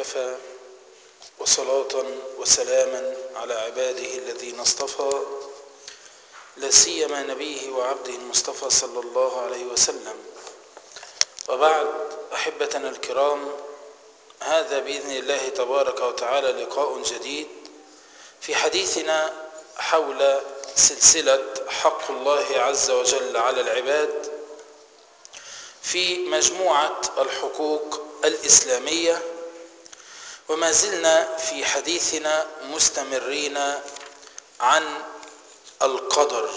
وكفى وصلاة وسلاما على عباده الذين اصطفى لا سيما نبيه وعبده المصطفى صلى الله عليه وسلم وبعد أحبتنا الكرام هذا بإذن الله تبارك وتعالى لقاء جديد في حديثنا حول سلسلة حق الله عز وجل على العباد في مجموعة الحقوق الإسلامية وما زلنا في حديثنا مستمرين عن القدر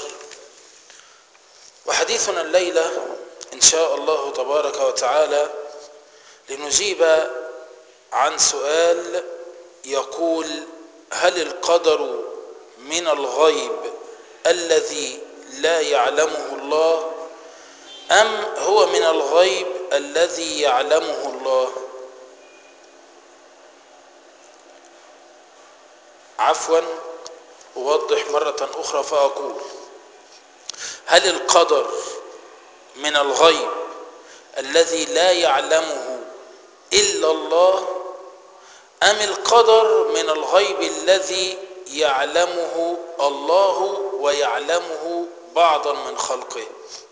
وحديثنا الليلة إن شاء الله تبارك وتعالى لنجيب عن سؤال يقول هل القدر من الغيب الذي لا يعلمه الله أم هو من الغيب الذي يعلمه الله عفوا أوضح مرة أخرى فأقول هل القدر من الغيب الذي لا يعلمه إلا الله أم القدر من الغيب الذي يعلمه الله ويعلمه بعضا من خلقه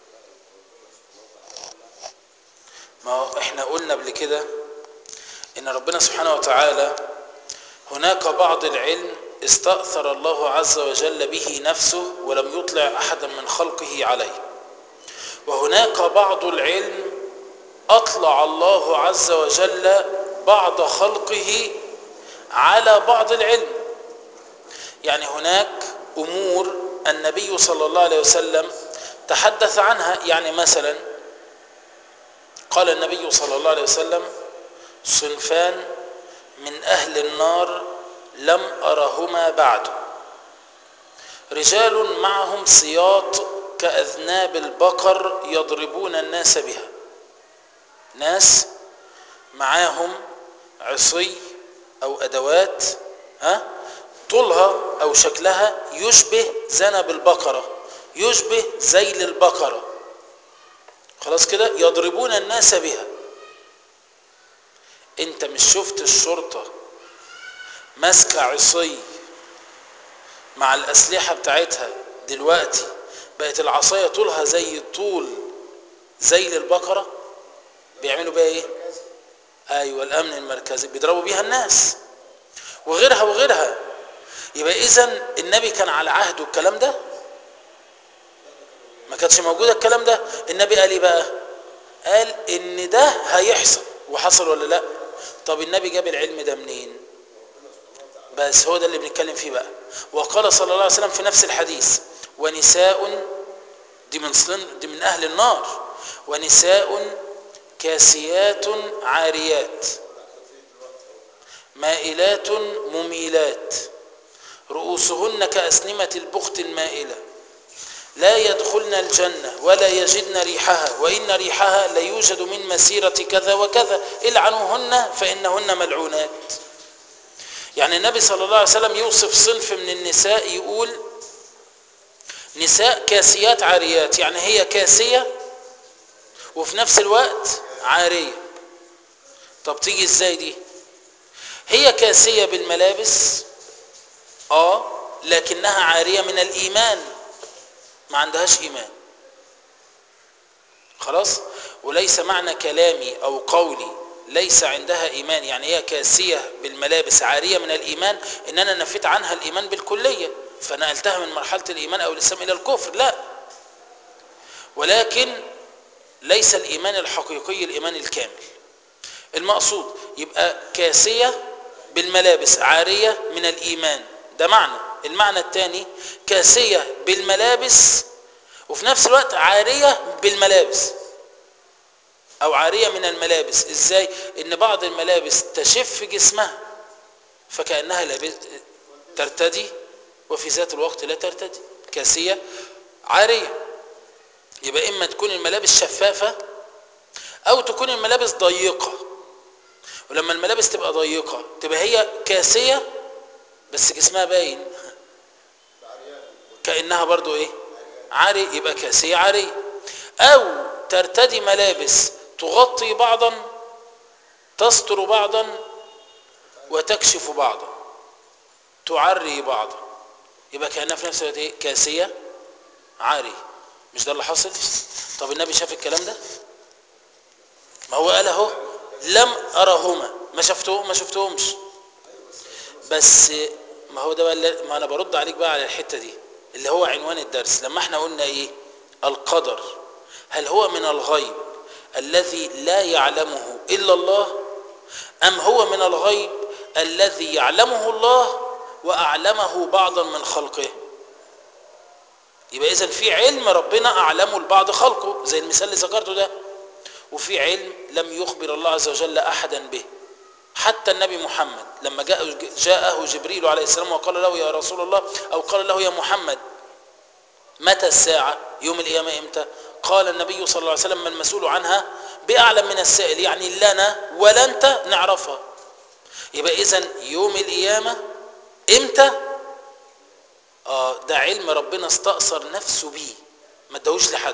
ما احنا قلنا قبل كده ان ربنا سبحانه وتعالى هناك بعض العلم استأثر الله عز وجل به نفسه ولم يطلع أحدا من خلقه عليه وهناك بعض العلم أطلع الله عز وجل بعض خلقه على بعض العلم يعني هناك أمور النبي صلى الله عليه وسلم تحدث عنها يعني مثلا قال النبي صلى الله عليه وسلم صنفان من أهل النار لم أرهما بعد رجال معهم سياط كأذناب البقر يضربون الناس بها ناس معاهم عصي أو أدوات ها طولها أو شكلها يشبه ذنب البقرة يشبه ذيل البقرة خلاص كده يضربون الناس بها انت مش شفت الشرطة ماسكة عصي مع الأسلحة بتاعتها دلوقتي بقت العصاية طولها زي طول زي البقرة بيعملوا بيها ايه ايوه الامن المركزي بيضربوا بيها الناس وغيرها وغيرها يبقى اذا النبي كان على عهده الكلام ده ما كانش موجود الكلام ده النبي قال ايه بقى قال ان ده هيحصل وحصل ولا لا طب النبي جاب العلم ده منين بس هو ده اللي بنتكلم فيه بقى وقال صلى الله عليه وسلم في نفس الحديث ونساء دي من دي من اهل النار ونساء كاسيات عاريات مائلات مميلات رؤوسهن كأسنمة البخت المائلة لا يدخلن الجنة ولا يجدن ريحها وإن ريحها ليوجد من مسيرة كذا وكذا العنوهن فإنهن ملعونات يعني النبي صلى الله عليه وسلم يوصف صنف من النساء يقول نساء كاسيات عاريات يعني هي كاسية وفي نفس الوقت عارية طب تيجي ازاي دي هي كاسية بالملابس اه لكنها عارية من الإيمان ما عندهاش إيمان خلاص وليس معنى كلامي أو قولي ليس عندها إيمان يعني هي كاسية بالملابس عارية من الإيمان إن أنا نفيت عنها الإيمان بالكلية فنقلتها من مرحلة الإيمان أو الإسلام إلى الكفر لا ولكن ليس الإيمان الحقيقي الإيمان الكامل المقصود يبقى كاسية بالملابس عارية من الإيمان ده معنى المعنى الثاني كاسية بالملابس وفي نفس الوقت عارية بالملابس أو عارية من الملابس إزاي إن بعض الملابس تشف جسمها فكأنها لابس ترتدي وفي ذات الوقت لا ترتدي كاسية عارية يبقى إما تكون الملابس شفافة أو تكون الملابس ضيقة ولما الملابس تبقى ضيقة تبقى هي كاسية بس جسمها باين كأنها برضو إيه عاري يبقى كاسية عارية أو ترتدي ملابس تغطي بعضا تستر بعضا وتكشف بعضا تعري بعضا يبقى كأنها في نفس الوقت ايه كاسية عاري مش ده اللي حصل طب النبي شاف الكلام ده ما هو قال اهو لم ارهما ما شفتهم ما شفتهمش بس ما هو ده بقى اللي- ما انا برد عليك بقى على الحته دي اللي هو عنوان الدرس لما احنا قلنا ايه القدر هل هو من الغيب الذي لا يعلمه الا الله ام هو من الغيب الذي يعلمه الله واعلمه بعضا من خلقه يبقى اذا في علم ربنا اعلمه لبعض خلقه زي المثال اللي ذكرته ده وفي علم لم يخبر الله عز وجل احدا به حتى النبي محمد لما جاء جاءه جبريل عليه السلام وقال له يا رسول الله او قال له يا محمد متى الساعة يوم القيامة امتى قال النبي صلى الله عليه وسلم ما المسؤول عنها بأعلم من السائل يعني لا أنا ولا أنت نعرفها يبقى إذا يوم القيامة امتى آه ده علم ربنا استأثر نفسه بيه ما اداهوش لحد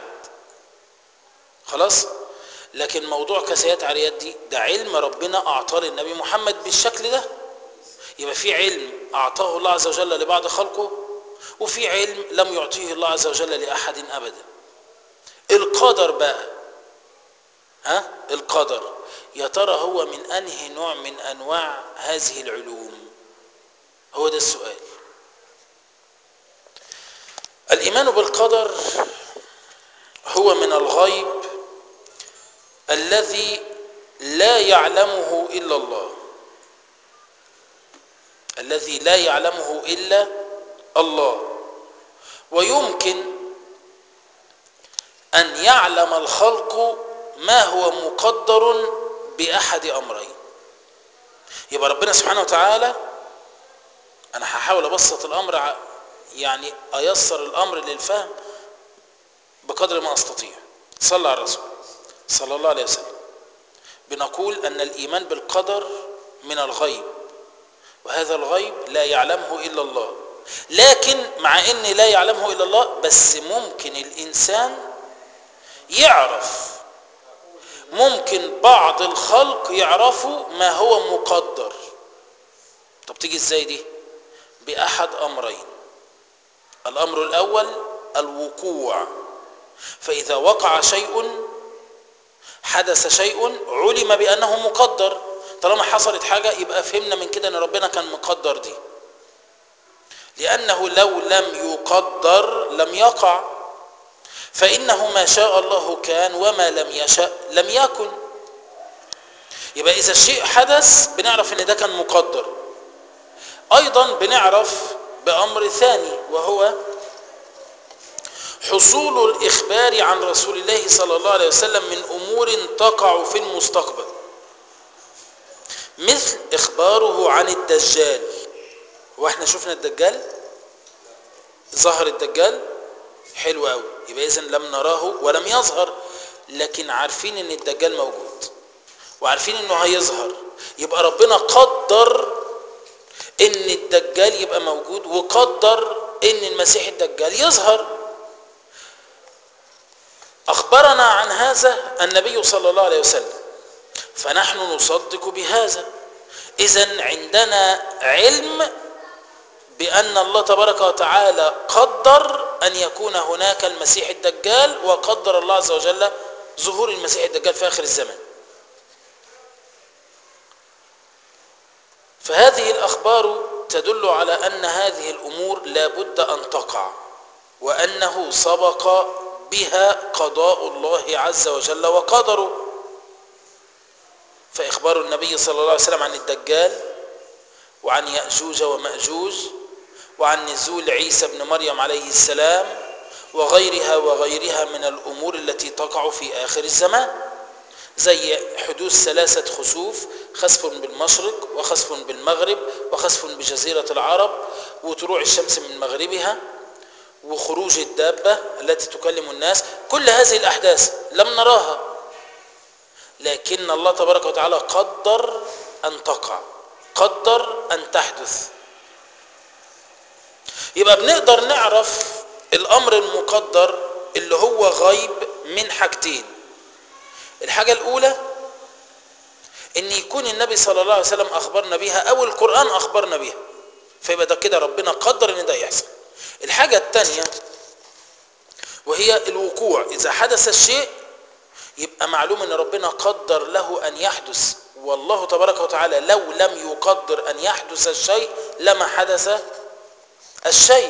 خلاص لكن موضوع كاسيات عريات دي ده علم ربنا أعطاه للنبي محمد بالشكل ده يبقى في علم أعطاه الله عز وجل لبعض خلقه وفي علم لم يعطيه الله عز وجل لأحد أبدا القدر بقى ها القدر يا ترى هو من أنهي نوع من أنواع هذه العلوم هو ده السؤال الإيمان بالقدر هو من الغيب الذي لا يعلمه إلا الله الذي لا يعلمه إلا الله ويمكن أن يعلم الخلق ما هو مقدر بأحد أمرين يبقى ربنا سبحانه وتعالى أنا هحاول أبسط الأمر ع- يعني أيسر الأمر للفهم بقدر ما أستطيع صلى على الرسول صلى الله عليه وسلم بنقول أن الإيمان بالقدر من الغيب وهذا الغيب لا يعلمه إلا الله لكن مع أن لا يعلمه إلا الله بس ممكن الإنسان يعرف ممكن بعض الخلق يعرفوا ما هو مقدر طب تيجي ازاي دي بأحد أمرين الأمر الأول الوقوع فإذا وقع شيء حدث شيء علم بأنه مقدر طالما حصلت حاجة يبقى فهمنا من كده أن ربنا كان مقدر دي لأنه لو لم يقدر لم يقع فإنه ما شاء الله كان وما لم يشاء لم يكن يبقى إذا الشيء حدث بنعرف أن ده كان مقدر أيضا بنعرف بأمر ثاني وهو حصول الإخبار عن رسول الله صلى الله عليه وسلم من أمور تقع في المستقبل مثل إخباره عن الدجال واحنا شفنا الدجال ظهر الدجال حلو قوي يبقى اذا لم نراه ولم يظهر لكن عارفين ان الدجال موجود وعارفين انه هيظهر يبقى ربنا قدر ان الدجال يبقى موجود وقدر ان المسيح الدجال يظهر اخبرنا عن هذا النبي صلى الله عليه وسلم فنحن نصدق بهذا اذا عندنا علم بأن الله تبارك وتعالى قدر أن يكون هناك المسيح الدجال وقدر الله عز وجل ظهور المسيح الدجال في آخر الزمن فهذه الأخبار تدل على أن هذه الأمور لا بد أن تقع وأنه سبق بها قضاء الله عز وجل وقدره فإخبار النبي صلى الله عليه وسلم عن الدجال وعن يأجوج ومأجوج وعن نزول عيسى بن مريم عليه السلام وغيرها وغيرها من الأمور التي تقع في آخر الزمان زي حدوث ثلاثة خسوف خسف بالمشرق وخسف بالمغرب وخسف بجزيرة العرب وطلوع الشمس من مغربها وخروج الدابة التي تكلم الناس كل هذه الأحداث لم نراها لكن الله تبارك وتعالى قدر أن تقع قدر أن تحدث يبقى بنقدر نعرف الأمر المقدر اللي هو غيب من حاجتين الحاجة الأولى ان يكون النبي صلى الله عليه وسلم اخبرنا بها او القرآن اخبرنا بها فيبقى ده كده ربنا قدر ان ده يحصل الحاجة الثانية وهي الوقوع اذا حدث الشيء يبقى معلوم ان ربنا قدر له ان يحدث والله تبارك وتعالى لو لم يقدر ان يحدث الشيء لما حدث الشيء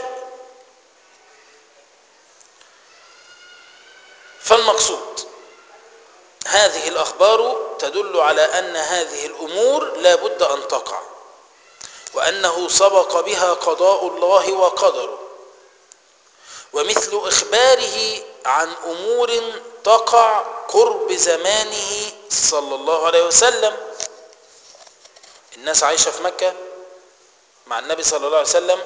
فالمقصود هذه الأخبار تدل على أن هذه الأمور لا بد أن تقع وأنه سبق بها قضاء الله وقدره ومثل إخباره عن أمور تقع قرب زمانه صلى الله عليه وسلم الناس عايشة في مكة مع النبي صلى الله عليه وسلم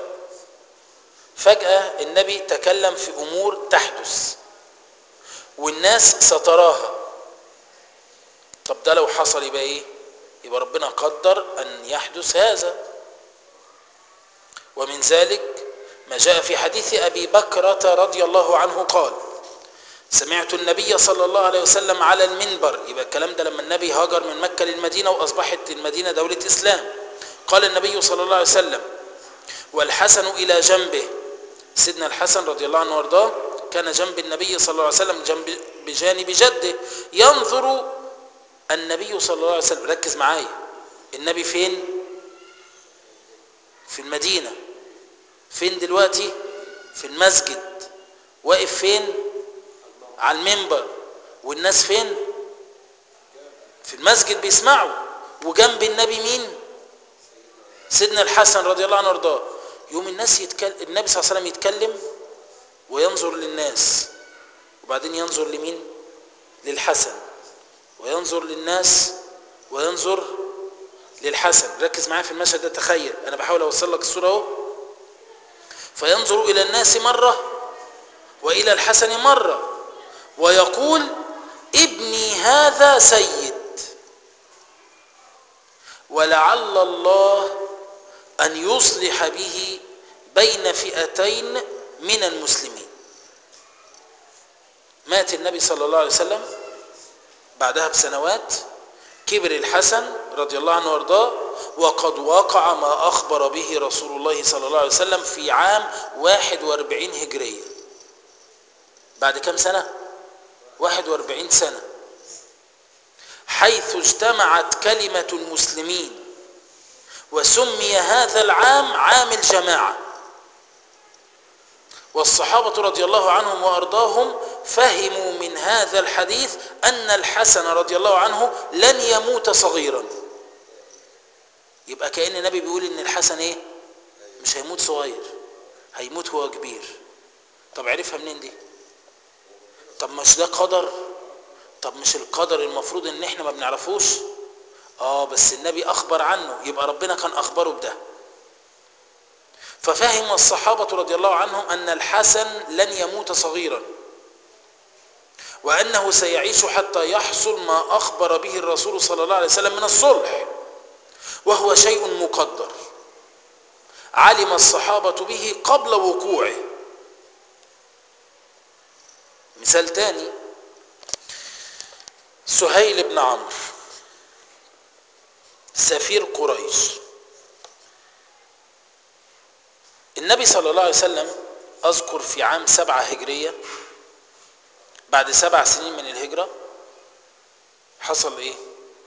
فجأة النبي تكلم في أمور تحدث والناس ستراها طب ده لو حصل يبقى ايه يبقى ربنا قدر ان يحدث هذا ومن ذلك ما جاء في حديث ابي بكرة رضي الله عنه قال سمعت النبي صلى الله عليه وسلم على المنبر يبقى الكلام ده لما النبي هاجر من مكة للمدينة واصبحت المدينة دولة اسلام قال النبي صلى الله عليه وسلم والحسن الى جنبه سيدنا الحسن رضي الله عنه وارضاه كان جنب النبي صلى الله عليه وسلم جنب بجانب جده ينظر النبي صلى الله عليه وسلم ركز معايا النبي فين في المدينة فين دلوقتي في المسجد واقف فين على المنبر والناس فين في المسجد بيسمعوا وجنب النبي مين سيدنا الحسن رضي الله عنه وارضاه يوم الناس يتكلم النبي صلى الله عليه وسلم يتكلم وينظر للناس وبعدين ينظر لمين للحسن وينظر للناس وينظر للحسن ركز معايا في المشهد ده تخيل انا بحاول اوصل لك الصوره اهو فينظر الى الناس مره والى الحسن مره ويقول ابني هذا سيد ولعل الله ان يصلح به بين فئتين من المسلمين مات النبي صلى الله عليه وسلم بعدها بسنوات كبر الحسن رضي الله عنه وارضاه وقد وقع ما أخبر به رسول الله صلى الله عليه وسلم في عام 41 هجرية بعد كم سنة؟ 41 سنة حيث اجتمعت كلمة المسلمين وسمي هذا العام عام الجماعة والصحابة رضي الله عنهم وأرضاهم فهموا من هذا الحديث أن الحسن رضي الله عنه لن يموت صغيرا يبقى كأن النبي بيقول إن الحسن إيه مش هيموت صغير هيموت هو كبير طب عرفها منين دي طب مش ده قدر طب مش القدر المفروض ان احنا ما بنعرفوش اه بس النبي اخبر عنه يبقى ربنا كان اخبره بده ففهم الصحابة رضي الله عنهم أن الحسن لن يموت صغيرا وأنه سيعيش حتى يحصل ما أخبر به الرسول صلى الله عليه وسلم من الصلح وهو شيء مقدر علم الصحابة به قبل وقوعه مثال تاني سهيل بن عمرو سفير قريش النبي صلى الله عليه وسلم أذكر في عام سبعة هجرية بعد سبع سنين من الهجرة حصل إيه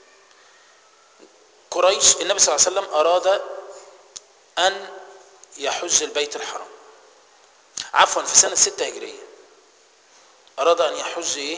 قريش النبي صلى الله عليه وسلم أراد أن يحج البيت الحرام عفوا في سنة ستة هجرية أراد أن يحج إيه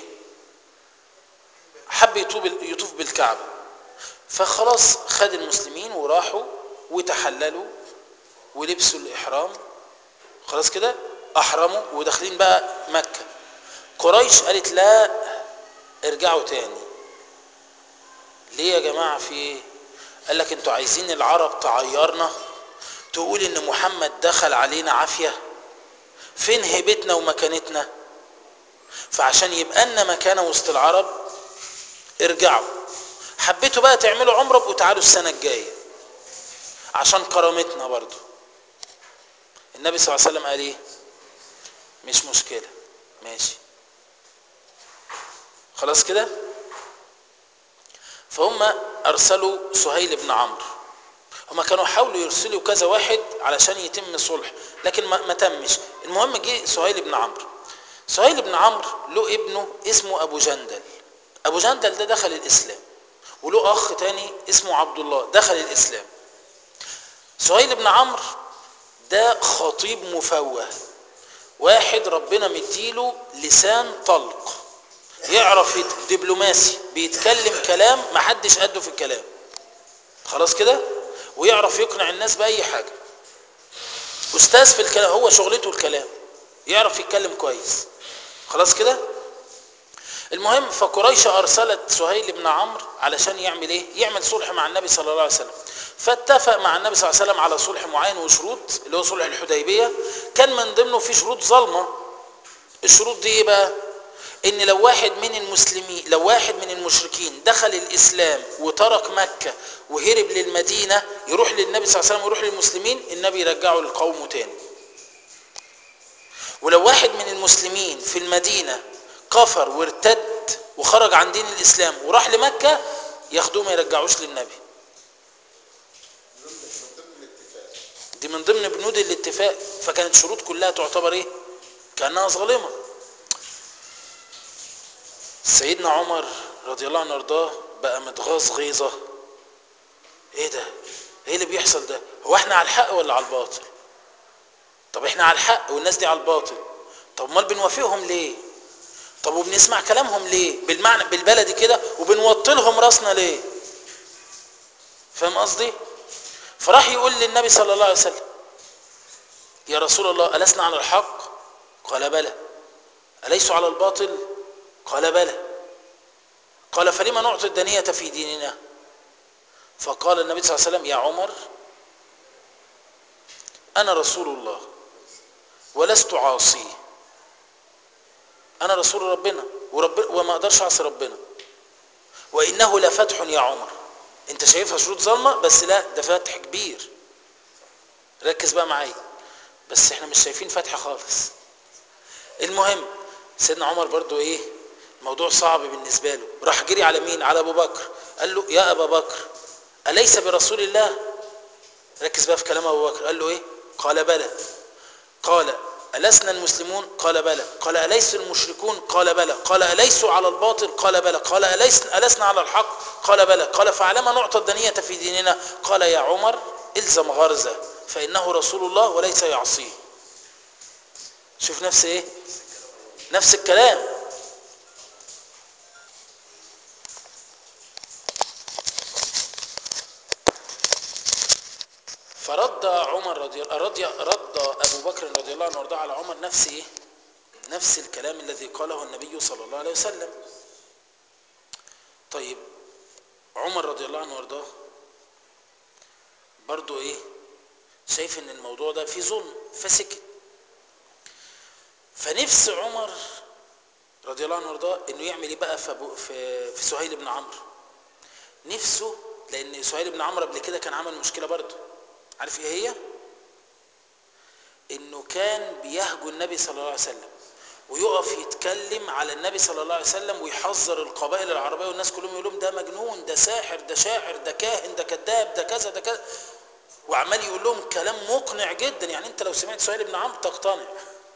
حب يطوف يطوف بالكعبة فخلاص خد المسلمين وراحوا وتحللوا ولبسوا الإحرام خلاص كده أحرموا وداخلين بقى مكة قريش قالت لا ارجعوا تاني ليه يا جماعة في ايه قال لك انتوا عايزين العرب تعيرنا تقول ان محمد دخل علينا عافية فين هيبتنا ومكانتنا فعشان يبقى لنا مكانة وسط العرب ارجعوا حبيتوا بقى تعملوا عمرة وتعالوا السنة الجاية عشان كرامتنا برضو النبي صلى الله عليه وسلم قال ايه مش مشكلة ماشي خلاص كده فهم ارسلوا سهيل بن عمرو هم كانوا حاولوا يرسلوا كذا واحد علشان يتم صلح لكن ما, ما تمش المهم جه سهيل بن عمرو سهيل بن عمرو له ابنه اسمه ابو جندل ابو جندل ده دخل الاسلام وله اخ تاني اسمه عبد الله دخل الاسلام سهيل بن عمرو ده خطيب مفوه واحد ربنا مديله لسان طلق يعرف دبلوماسي بيتكلم كلام ما حدش قده في الكلام خلاص كده ويعرف يقنع الناس بأي حاجة أستاذ في الكلام هو شغلته الكلام يعرف يتكلم كويس خلاص كده المهم فقريش أرسلت سهيل بن عمرو علشان يعمل إيه يعمل صلح مع النبي صلى الله عليه وسلم فاتفق مع النبي صلى الله عليه وسلم على صلح معين وشروط اللي هو صلح الحديبية كان من ضمنه في شروط ظلمة الشروط دي ايه بقى ان لو واحد من المسلمين لو واحد من المشركين دخل الاسلام وترك مكة وهرب للمدينة يروح للنبي صلى الله عليه وسلم ويروح للمسلمين النبي يرجعه لقومه تاني ولو واحد من المسلمين في المدينة كفر وارتد وخرج عن دين الاسلام وراح لمكة ياخدوه ما يرجعوش للنبي دي من ضمن بنود الاتفاق فكانت شروط كلها تعتبر ايه كانها ظالمه سيدنا عمر رضي الله عنه وارضاه بقى متغاظ غيظه ايه ده ايه اللي بيحصل ده هو احنا على الحق ولا على الباطل طب احنا على الحق والناس دي على الباطل طب امال بنوافقهم ليه طب وبنسمع كلامهم ليه بالمعنى بالبلدي كده وبنوطلهم راسنا ليه فاهم قصدي فراح يقول للنبي صلى الله عليه وسلم يا رسول الله ألسنا على الحق قال بلى أليسوا على الباطل قال بلى قال فلما نعطي الدنية في ديننا فقال النبي صلى الله عليه وسلم يا عمر أنا رسول الله ولست عاصيه أنا رسول ربنا ورب وما أقدرش أعصي ربنا وإنه لفتح يا عمر أنت شايفها شروط ظلمة بس لا ده فتح كبير ركز بقى معايا بس احنا مش شايفين فتح خالص المهم سيدنا عمر برضو ايه الموضوع صعب بالنسبة له راح جري على مين على ابو بكر قال له يا ابا بكر أليس برسول الله ركز بقى في كلام ابو بكر قال له ايه قال بلى قال ألسنا المسلمون قال بلى قال أليس المشركون قال بلى قال أليسوا على الباطل قال بلى قال أليس ألسنا على الحق قال بلى قال فعلما نعطى الدنية في ديننا قال يا عمر الزم غرزة فإنه رسول الله وليس يعصيه شوف نفس ايه نفس الكلام فرد عمر رضي رضي رد ابو بكر رضي الله عنه وارضاه على عمر نفس ايه نفس الكلام الذي قاله النبي صلى الله عليه وسلم طيب عمر رضي الله عنه وارضاه برضو ايه شايف ان الموضوع ده فيه ظلم فسكت فنفس عمر رضي الله عنه وارضاه انه يعمل ايه بقى في في, في سهيل بن عمرو نفسه لان سهيل بن عمرو قبل كده كان عمل مشكله برضه عارف ايه هي انه كان بيهجو النبي صلى الله عليه وسلم ويقف يتكلم على النبي صلى الله عليه وسلم ويحذر القبائل العربيه والناس كلهم يقول لهم ده مجنون ده ساحر ده شاعر ده كاهن ده كذاب ده كذا ده كذا وعمال يقول لهم كلام مقنع جدا يعني انت لو سمعت سهيل بن عمرو تقتنع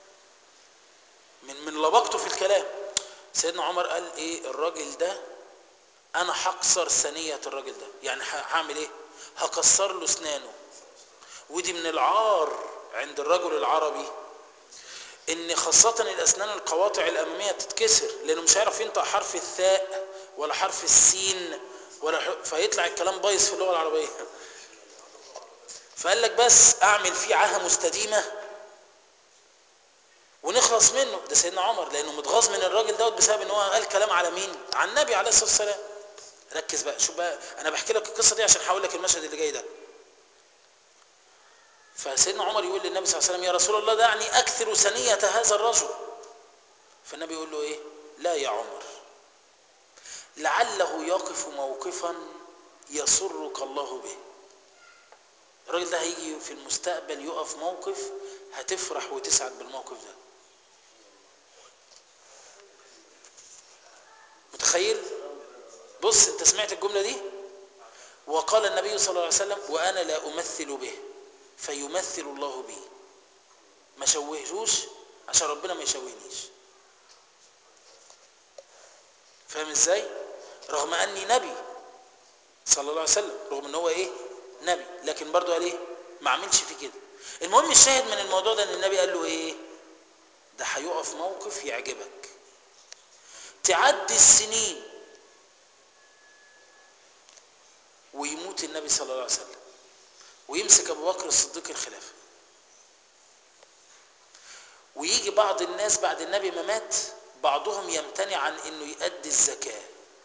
من من لبقته في الكلام سيدنا عمر قال ايه الراجل ده انا هكسر ثنيه الراجل ده يعني هعمل ايه هكسر له اسنانه ودي من العار عند الرجل العربي ان خاصة الاسنان القواطع الامامية تتكسر لانه مش هيعرف ينطق حرف الثاء ولا حرف السين ولا ح... فيطلع الكلام بايظ في اللغة العربية فقال لك بس اعمل فيه عاهة مستديمة ونخلص منه ده سيدنا عمر لانه متغاظ من الراجل دوت بسبب ان هو قال كلام على مين على النبي عليه الصلاة والسلام ركز بقى شوف بقى انا بحكي لك القصة دي عشان هقول لك المشهد اللي جاي ده فسيدنا عمر يقول للنبي صلى الله عليه وسلم يا رسول الله دعني أكثر ثنية هذا الرجل فالنبي يقول له إيه لا يا عمر لعله يقف موقفا يسرك الله به الراجل ده هيجي في المستقبل يقف موقف هتفرح وتسعد بالموقف ده متخيل بص انت سمعت الجملة دي وقال النبي صلى الله عليه وسلم وأنا لا أمثل به فيمثل الله بي ما شوههوش عشان ربنا ما يشوهنيش فاهم ازاي رغم اني نبي صلى الله عليه وسلم رغم ان هو ايه نبي لكن برضه قال ايه ما عملش فيه كده المهم الشاهد من الموضوع ده ان النبي قال له ايه ده هيقف موقف يعجبك تعدي السنين ويموت النبي صلى الله عليه وسلم ويمسك ابو بكر الصديق الخلافه ويجي بعض الناس بعد النبي ما مات بعضهم يمتنع عن انه يؤدي الزكاه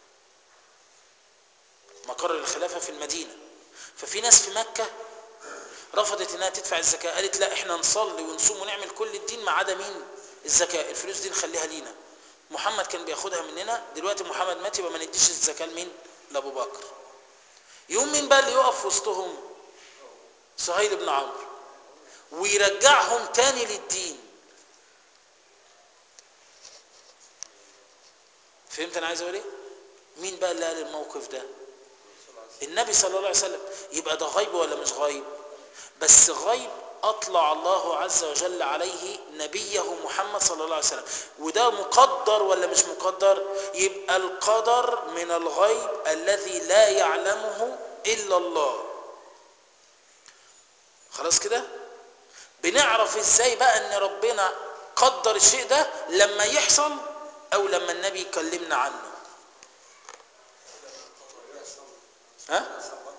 مقر الخلافه في المدينه ففي ناس في مكه رفضت انها تدفع الزكاه قالت لا احنا نصلي ونصوم ونعمل كل الدين ما عدا مين الزكاه الفلوس دي نخليها لينا محمد كان بياخدها مننا دلوقتي محمد مات يبقى ما نديش الزكاه لمين لابو بكر يوم مين بقى اللي يقف في وسطهم سهيل بن عمرو ويرجعهم تاني للدين فهمت انا عايز اقول ايه مين بقى اللي قال الموقف ده النبي صلى الله عليه وسلم يبقى ده غيب ولا مش غيب بس غيب اطلع الله عز وجل عليه نبيه محمد صلى الله عليه وسلم وده مقدر ولا مش مقدر يبقى القدر من الغيب الذي لا يعلمه الا الله خلاص كده بنعرف ازاي بقى ان ربنا قدر الشيء ده لما يحصل او لما النبي يكلمنا عنه ها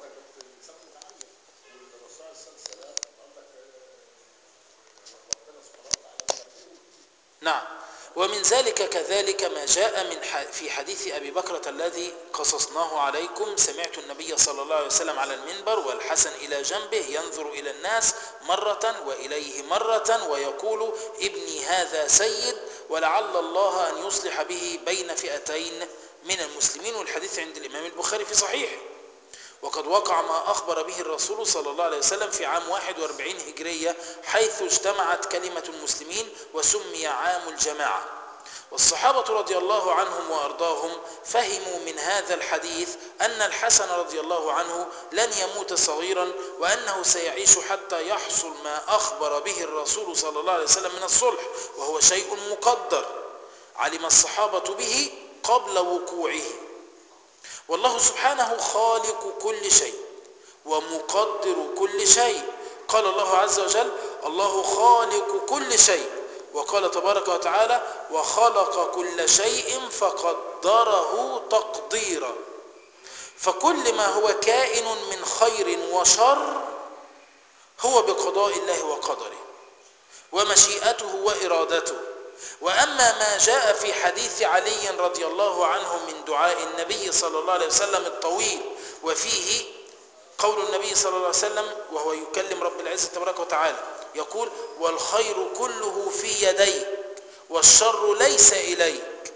نعم ومن ذلك كذلك ما جاء من في حديث أبي بكرة الذي قصصناه عليكم سمعت النبي صلى الله عليه وسلم على المنبر والحسن إلى جنبه ينظر إلى الناس مرة وإليه مرة ويقول ابني هذا سيد ولعل الله أن يصلح به بين فئتين من المسلمين والحديث عند الإمام البخاري في صحيحه وقد وقع ما أخبر به الرسول صلى الله عليه وسلم في عام 41 هجرية حيث اجتمعت كلمة المسلمين وسمي عام الجماعة والصحابة رضي الله عنهم وأرضاهم فهموا من هذا الحديث أن الحسن رضي الله عنه لن يموت صغيرا وأنه سيعيش حتى يحصل ما أخبر به الرسول صلى الله عليه وسلم من الصلح وهو شيء مقدر علم الصحابة به قبل وقوعه والله سبحانه خالق كل شيء ومقدر كل شيء قال الله عز وجل الله خالق كل شيء وقال تبارك وتعالى وخلق كل شيء فقدره تقديرا فكل ما هو كائن من خير وشر هو بقضاء الله وقدره ومشيئته وإرادته وأما ما جاء في حديث علي رضي الله عنه من دعاء النبي صلى الله عليه وسلم الطويل وفيه قول النبي صلى الله عليه وسلم وهو يكلم رب العزة تبارك وتعالى يقول والخير كله في يديك والشر ليس إليك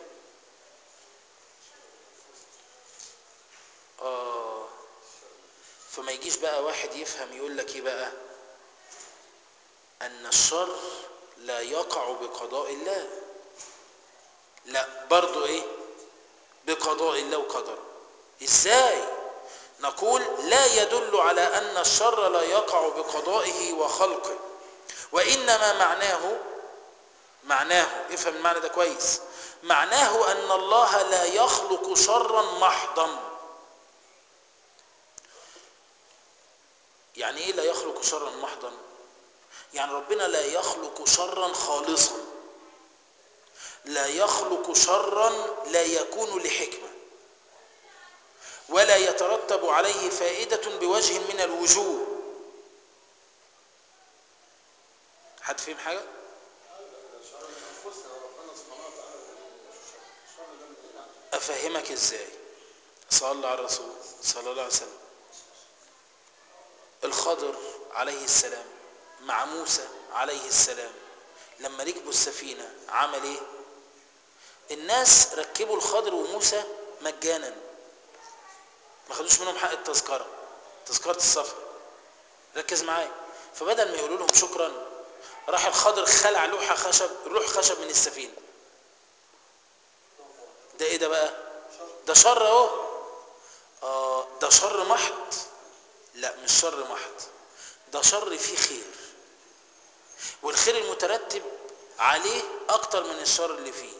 آه فما يجيش بقى واحد يفهم يقول لك ايه بقى أن الشر لا يقع بقضاء الله لا برضو ايه بقضاء الله وقدره ازاي نقول لا يدل على ان الشر لا يقع بقضائه وخلقه وانما معناه معناه افهم المعنى ده كويس معناه ان الله لا يخلق شرا محضا يعني ايه لا يخلق شرا محضا يعني ربنا لا يخلق شرا خالصا لا يخلق شرا لا يكون لحكمة ولا يترتب عليه فائدة بوجه من الوجوه حد فهم حاجة؟ أفهمك إزاي صلى على الرسول صلى الله عليه وسلم الخضر عليه السلام مع موسى عليه السلام لما ركبوا السفينة عمل ايه الناس ركبوا الخضر وموسى مجانا ما خدوش منهم حق التذكرة تذكرة السفر ركز معايا فبدل ما يقولوا لهم شكرا راح الخضر خلع لوحة خشب لوح خشب من السفينة ده ايه ده بقى ده شر اهو آه ده شر محض لا مش شر محض ده شر فيه خير والخير المترتب عليه اكتر من الشر اللي فيه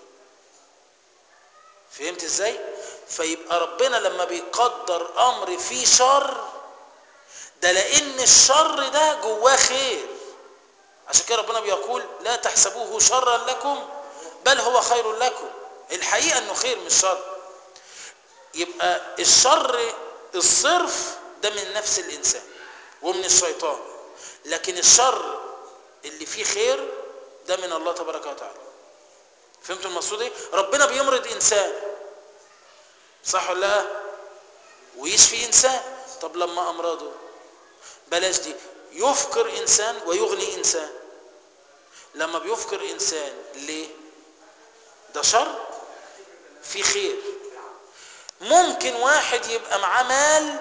فهمت ازاي فيبقى ربنا لما بيقدر امر فيه شر ده لان الشر ده جواه خير عشان كده ربنا بيقول لا تحسبوه شرا لكم بل هو خير لكم الحقيقه انه خير مش شر يبقى الشر الصرف ده من نفس الانسان ومن الشيطان لكن الشر اللي فيه خير ده من الله تبارك وتعالى فهمتوا المقصود ايه ربنا بيمرض انسان صح ولا لا ويشفي انسان طب لما امراضه بلاش دي يفقر انسان ويغني انسان لما بيفقر انسان ليه ده شر في خير ممكن واحد يبقى معاه مال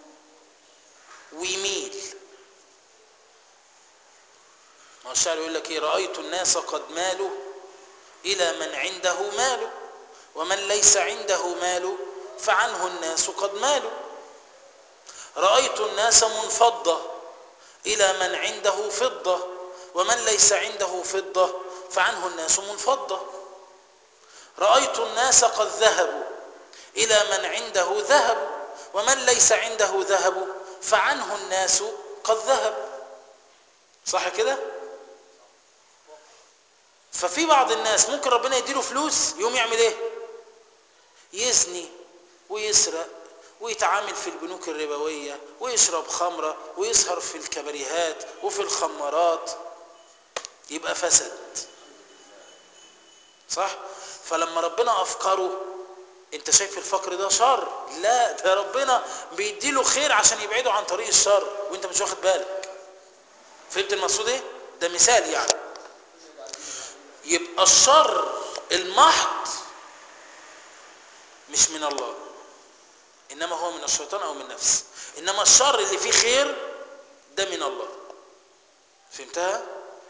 ويميل ما الشاعر يقول لك ايه رايت الناس قد مالوا الى من عنده مال ومن ليس عنده مال فعنه الناس قد مالوا رايت الناس منفضه الى من عنده فضه ومن ليس عنده فضه فعنه الناس منفضه رايت الناس قد ذهبوا الى من عنده ذهب ومن ليس عنده ذهب فعنه الناس قد ذهب صح كده ففي بعض الناس ممكن ربنا يديله فلوس يقوم يعمل ايه يزني ويسرق ويتعامل في البنوك الربوية ويشرب خمرة ويسهر في الكبريهات وفي الخمارات يبقى فسد صح فلما ربنا أفقره انت شايف الفقر ده شر لا ده ربنا بيديله خير عشان يبعده عن طريق الشر وانت مش واخد بالك فهمت المقصود ايه ده مثال يعني يبقى الشر المحض مش من الله انما هو من الشيطان او من نفس انما الشر اللي فيه خير ده من الله فهمتها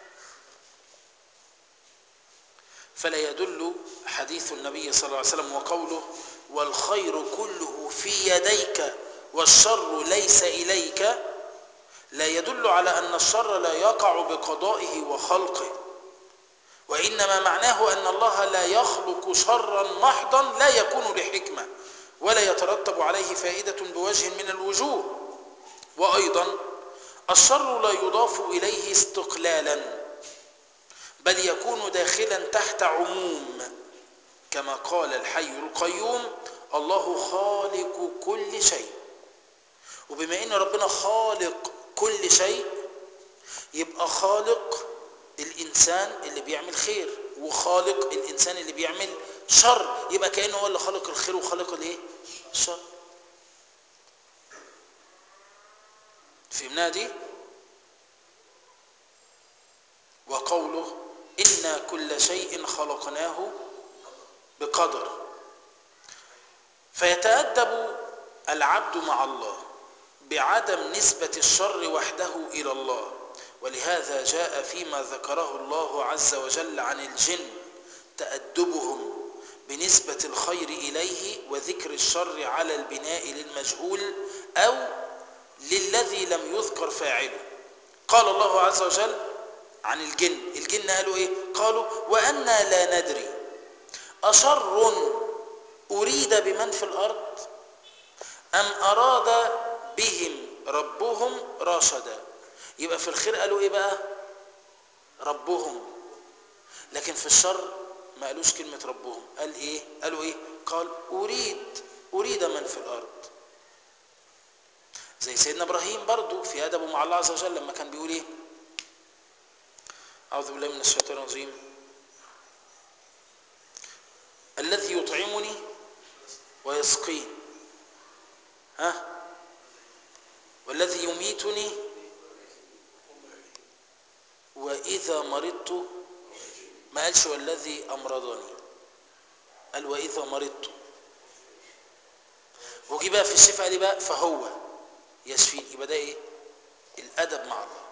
فلا يدل حديث النبي صلى الله عليه وسلم وقوله والخير كله في يديك والشر ليس اليك لا يدل على ان الشر لا يقع بقضائه وخلقه وانما معناه ان الله لا يخلق شرا محضا لا يكون لحكمه ولا يترتب عليه فائده بوجه من الوجوه وايضا الشر لا يضاف اليه استقلالا بل يكون داخلا تحت عموم كما قال الحي القيوم الله خالق كل شيء وبما ان ربنا خالق كل شيء يبقى خالق الانسان اللي بيعمل خير وخالق الانسان اللي بيعمل شر يبقى كانه هو اللي خلق الخير وخلق الايه الشر فهمناها دي وقوله إنا كل شيء خلقناه بقدر فيتأدب العبد مع الله بعدم نسبة الشر وحده إلى الله ولهذا جاء فيما ذكره الله عز وجل عن الجن تأدبهم بنسبة الخير إليه وذكر الشر على البناء للمجهول أو للذي لم يذكر فاعله قال الله عز وجل عن الجن الجن قالوا ايه قالوا وأنا لا ندري أشر أريد بمن في الأرض أم أراد بهم ربهم راشدا يبقى في الخير قالوا ايه بقى ربهم لكن في الشر ما قالوش كلمة ربهم قال ايه قالوا ايه قال أريد أريد من في الأرض زي سيدنا إبراهيم برضو في أدبه مع الله عز وجل لما كان بيقول ايه أعوذ بالله من الشيطان الرجيم الذي يطعمني ويسقين ها والذي يميتني وإذا مرضت ما قالش والذي أمرضني قال وإذا مرضت وجي بقى في الشفاء دي بقى فهو يشفين يبقى ده ايه الأدب مع الله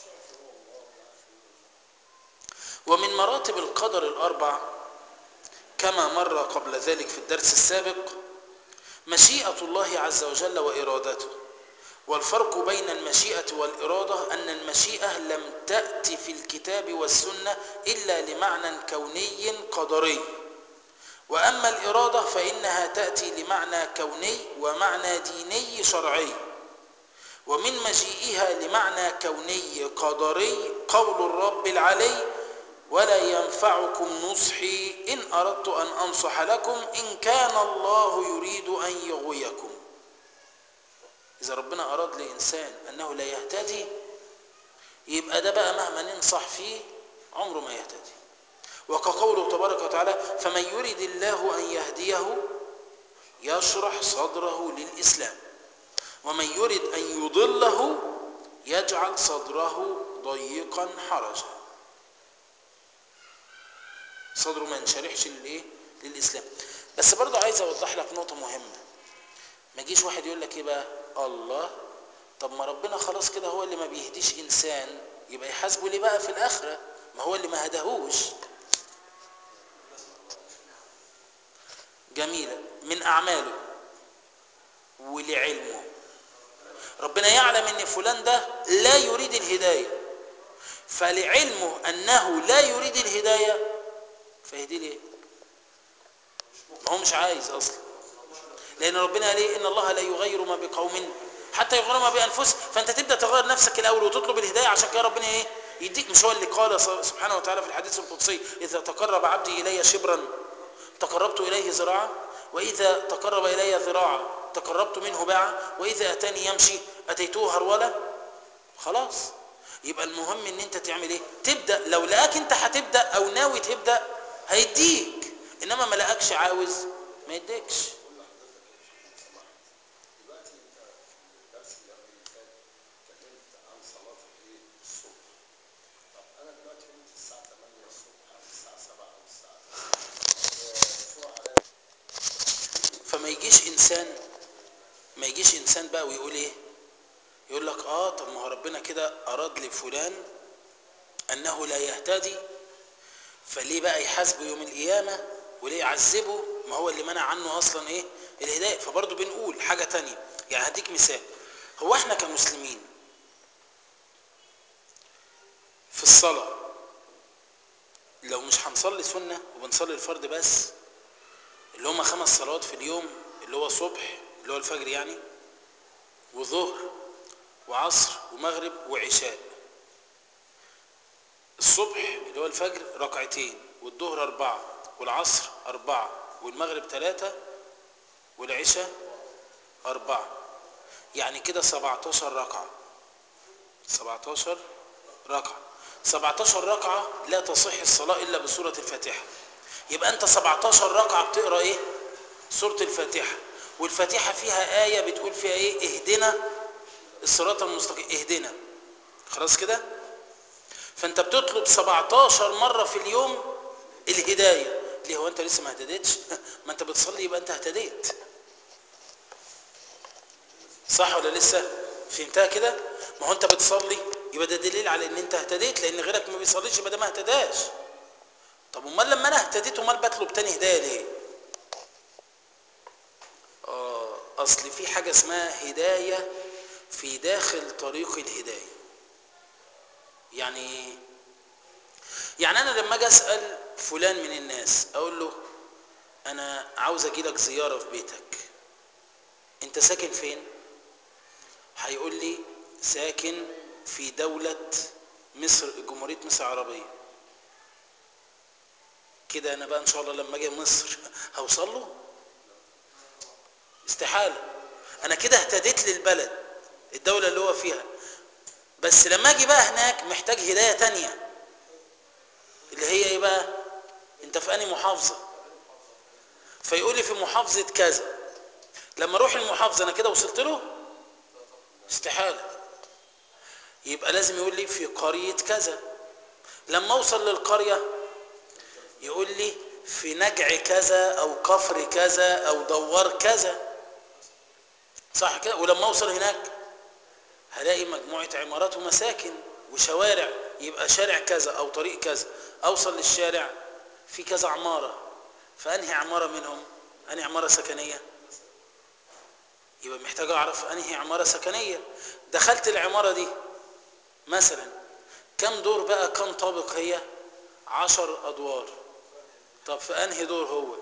ومن مراتب القدر الأربع كما مر قبل ذلك في الدرس السابق مشيئة الله عز وجل وإرادته والفرق بين المشيئة والإرادة أن المشيئة لم تأتي في الكتاب والسنة إلا لمعنى كوني قدري وأما الإرادة فإنها تأتي لمعنى كوني ومعنى ديني شرعي ومن مجيئها لمعنى كوني قدري قول الرب العلي ولا ينفعكم نصحي إن أردت أن أنصح لكم إن كان الله يريد أن يغويكم إذا ربنا أراد لإنسان أنه لا يهتدي يبقى ده بقى مهما ننصح فيه عمره ما يهتدي وكقوله تبارك وتعالى فمن يريد الله أن يهديه يشرح صدره للإسلام ومن يريد أن يضله يجعل صدره ضيقا حرجا صدره ما ينشرحش للايه للاسلام بس برضه عايز اوضح لك نقطه مهمه ما يجيش واحد يقول لك ايه بقى الله طب ما ربنا خلاص كده هو اللي ما بيهديش انسان يبقى يحاسبه ليه بقى في الاخره ما هو اللي ما هداهوش جميله من اعماله ولعلمه ربنا يعلم ان فلان ده لا يريد الهدايه فلعلمه انه لا يريد الهدايه فيهدي ليه ما هو مش عايز اصلا لان ربنا قال ايه ان الله لا يغير ما بقوم حتى يغيروا ما بانفسهم فانت تبدا تغير نفسك الاول وتطلب الهدايه عشان كده ربنا ايه يديك مش هو اللي قال سبحانه وتعالى في الحديث القدسي اذا تقرب عبدي الي شبرا تقربت اليه ذراعا واذا تقرب الي ذراعا تقربت منه باعا واذا اتاني يمشي اتيته هرولا خلاص يبقى المهم ان انت تعمل ايه تبدا لو لقاك انت هتبدا او ناوي تبدا هيديك انما ما لقاكش عاوز ما يديكش دلوقتي انت في الدرس اللي قبل اللي فات اتكلمت عن صلاه الايه؟ الصبح. طب انا دلوقتي قمت الساعه 8 الصبح او الساعه 7 او الساعه 9 بسرعه عليا فما يجيش انسان ما يجيش انسان بقى ويقول ايه يقول لك اه طب ما هو ربنا كده اراد لفلان انه لا يهتدي فليه بقى يحاسبه يوم القيامه وليه يعذبه ما هو اللي منع عنه اصلا ايه الهدايه فبرضه بنقول حاجه تانية يعني هديك مثال هو احنا كمسلمين في الصلاه لو مش هنصلي سنه وبنصلي الفرض بس اللي هم خمس صلوات في اليوم اللي هو صبح اللي هو الفجر يعني وظهر وعصر ومغرب وعشاء الصبح اللي هو الفجر ركعتين والظهر أربعة والعصر أربعة والمغرب ثلاثة والعشاء أربعة يعني كده 17 ركعة 17 ركعة 17 ركعة لا تصح الصلاة إلا بسورة الفاتحة يبقى أنت 17 ركعة بتقرأ إيه؟ سورة الفاتحة والفاتحة فيها آية بتقول فيها إيه؟ اهدنا الصراط المستقيم اهدنا خلاص كده؟ فأنت بتطلب 17 مرة في اليوم الهداية ليه هو أنت لسه ما اهتديتش؟ ما أنت بتصلي يبقى أنت اهتديت صح ولا لسه؟ فهمتها كده؟ ما هو أنت بتصلي يبقى ده دليل على إن أنت اهتديت لأن غيرك ما بيصليش يبقى ده ما اهتداش طب امال لما انا اهتديت امال بطلب تاني هدايه ليه اه اصل في حاجه اسمها هدايه في داخل طريق الهدايه يعني ايه يعني انا لما اجي اسال فلان من الناس اقول له انا عاوز اجي لك زياره في بيتك انت ساكن فين هيقول لي ساكن في دوله مصر جمهوريه مصر العربيه كده انا بقى ان شاء الله لما اجي مصر هوصل له استحاله انا كده اهتديت للبلد الدوله اللي هو فيها بس لما اجي بقى هناك محتاج هدايه تانية اللي هي ايه بقى انت في انهي محافظه فيقول لي في محافظه كذا لما اروح المحافظه انا كده وصلت له استحاله يبقى لازم يقول لي في قريه كذا لما اوصل للقريه يقول لي في نجع كذا او كفر كذا او دوار كذا صح كده ولما اوصل هناك هلاقي مجموعة عمارات ومساكن وشوارع يبقى شارع كذا او طريق كذا اوصل للشارع في كذا عمارة فانهي عمارة منهم انهي عمارة سكنية يبقى محتاج اعرف انهي عمارة سكنية دخلت العمارة دي مثلا كم دور بقى كم طابق هي عشر ادوار طب في انهي دور هو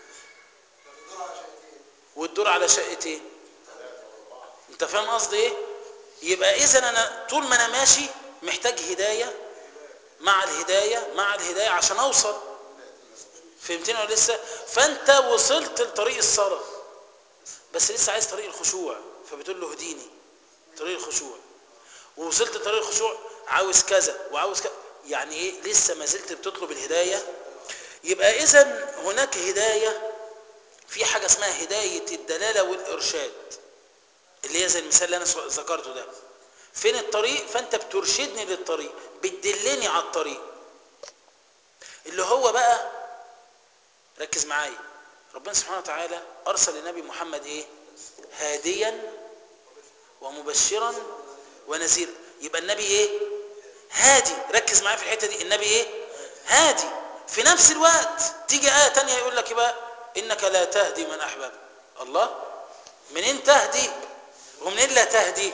والدور على شقتين انت فاهم قصدي ايه يبقى اذا انا طول ما انا ماشي محتاج هدايه مع الهدايه مع الهدايه عشان اوصل فهمتني ولا لسه فانت وصلت لطريق الصلاه بس لسه عايز طريق الخشوع فبتقول له هديني طريق الخشوع ووصلت لطريق الخشوع عاوز كذا وعاوز كذا يعني ايه لسه ما زلت بتطلب الهدايه يبقى اذا هناك هدايه في حاجه اسمها هدايه الدلاله والارشاد اللي هي زي المثال اللي انا ذكرته ده فين الطريق فانت بترشدني للطريق بتدلني على الطريق اللي هو بقى ركز معايا ربنا سبحانه وتعالى ارسل النبي محمد ايه هاديا ومبشرا ونذيرا يبقى النبي ايه هادي ركز معايا في الحته دي النبي ايه هادي في نفس الوقت تيجي ايه تانية يقول لك بقى انك لا تهدي من احببت الله منين تهدي ومنين لا تهدي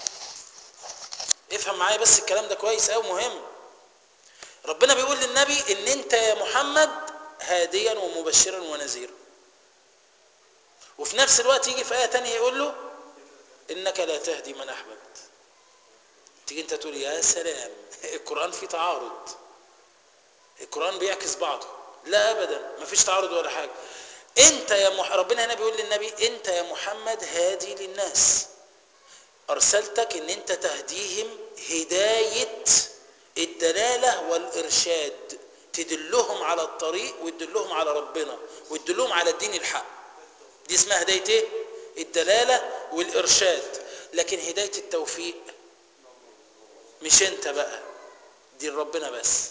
افهم معايا بس الكلام ده كويس قوي مهم ربنا بيقول للنبي ان انت يا محمد هاديا ومبشرا ونذيرا وفي نفس الوقت يجي في ايه تانية يقول له انك لا تهدي من احببت تيجي انت تقول يا سلام القران فيه تعارض القران بيعكس بعضه لا ابدا مفيش تعارض ولا حاجه انت يا مح... ربنا هنا بيقول للنبي انت يا محمد هادي للناس ارسلتك ان انت تهديهم هدايه الدلاله والارشاد تدلهم على الطريق وتدلهم على ربنا وتدلهم على الدين الحق دي اسمها هدايه ايه الدلاله والارشاد لكن هدايه التوفيق مش انت بقى دي ربنا بس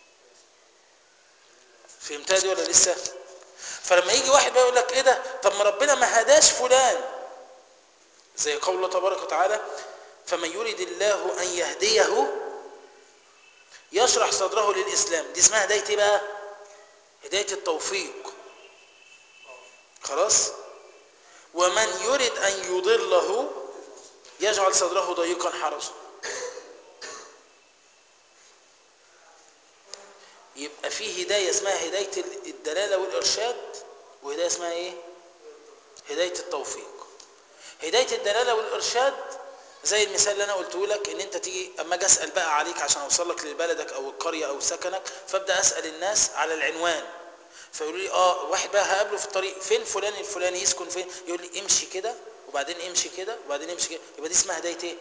فهمتها دي ولا لسه فلما يجي واحد بقى يقول لك ايه ده طب ما ربنا ما هداش فلان زي قول الله تبارك وتعالى فمن يريد الله ان يهديه يشرح صدره للاسلام دي اسمها هدايه ايه بقى هدايه التوفيق خلاص ومن يريد ان يضله يجعل صدره ضيقا حرجا يبقى في هداية اسمها هداية الدلالة والإرشاد وهداية اسمها إيه؟ هداية التوفيق هداية الدلالة والإرشاد زي المثال اللي أنا قلته لك إن أنت تيجي أما أجي أسأل بقى عليك عشان أوصل لك لبلدك أو القرية أو سكنك فأبدأ أسأل الناس على العنوان فيقولوا لي آه واحد بقى هقابله في الطريق فين فلان الفلاني يسكن فين؟ يقول لي امشي كده وبعدين امشي كده وبعدين امشي كده يبقى دي اسمها هداية إيه؟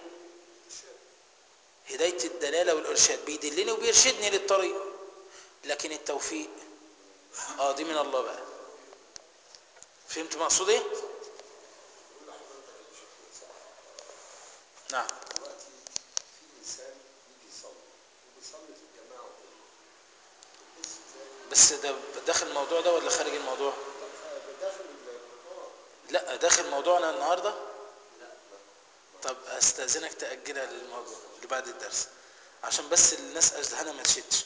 هداية الدلالة والإرشاد بيدلني وبيرشدني للطريق لكن التوفيق اه دي من الله بقى فهمت مقصود ايه نعم دلوقتي في انسان يجي يصلي وبيصلي في الجماعه وكله بيحس ازاي؟ بس ده داخل الموضوع ده ولا خارج الموضوع لا داخل القران لا داخل موضوعنا النهارده طب استاذنك تاجلها للموضوع اللي بعد الدرس عشان بس الناس اذهانها ما تشتش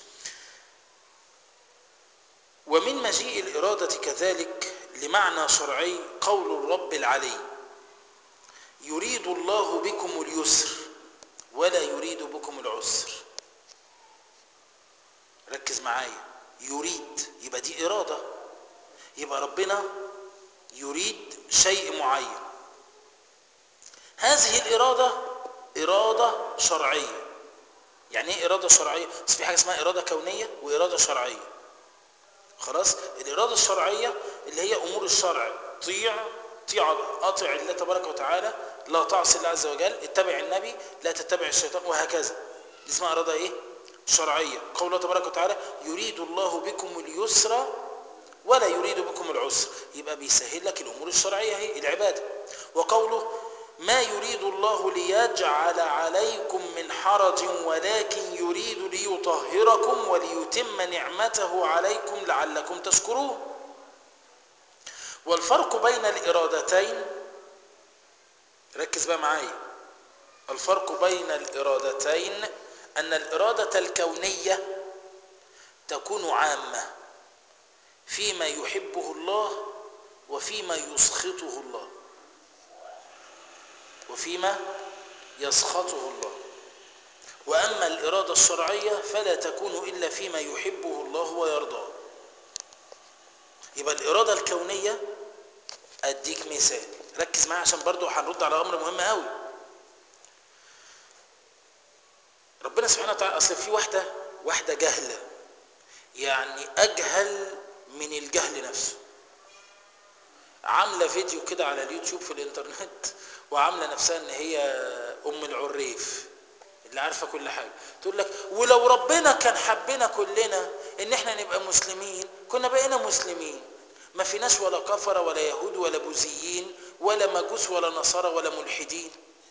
ومن مجيء الإرادة كذلك لمعنى شرعي قول الرب العلي يريد الله بكم اليسر ولا يريد بكم العسر ركز معايا يريد يبقى دي إرادة يبقى ربنا يريد شيء معين هذه الإرادة إرادة شرعية يعني ايه إرادة شرعية؟ بس في حاجة اسمها إرادة كونية وإرادة شرعية خلاص الإرادة الشرعية اللي هي أمور الشرع طيع طيع أطع الله تبارك وتعالى لا تعصي الله عز وجل اتبع النبي لا تتبع الشيطان وهكذا دي اسمها إرادة إيه؟ شرعية قول الله تبارك وتعالى يريد الله بكم اليسر ولا يريد بكم العسر يبقى بيسهل لك الأمور الشرعية هي العبادة وقوله ما يريد الله ليجعل عليكم من حرج ولكن يريد ليطهركم وليتم نعمته عليكم لعلكم تشكرون والفرق بين الإرادتين ركز بقى معايا الفرق بين الإرادتين أن الإرادة الكونية تكون عامة فيما يحبه الله وفيما يسخطه الله وفيما يسخطه الله وأما الإرادة الشرعية فلا تكون إلا فيما يحبه الله ويرضاه يبقى الإرادة الكونية أديك مثال ركز معايا عشان برضو هنرد على أمر مهم قوي ربنا سبحانه وتعالى أصل في واحدة واحدة جهلة يعني أجهل من الجهل نفسه عاملة فيديو كده على اليوتيوب في الانترنت وعاملة نفسها ان هي ام العريف اللي عارفة كل حاجة تقول لك ولو ربنا كان حبنا كلنا ان احنا نبقى مسلمين كنا بقينا مسلمين ما فيناش ولا كفرة ولا يهود ولا بوذيين ولا مجوس ولا نصارى ولا ملحدين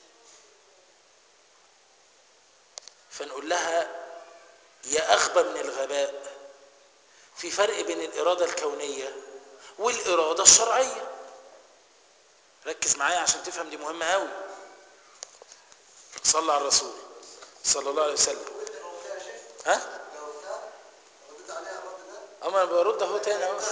فنقول لها يا أغبى من الغباء في فرق بين الإرادة الكونية والإرادة الشرعية ركز معايا عشان تفهم دي مهمة قوي صلى على الرسول صلى الله عليه وسلم ها رديت عليها الرد ده اما انا برد اهو تاني اهو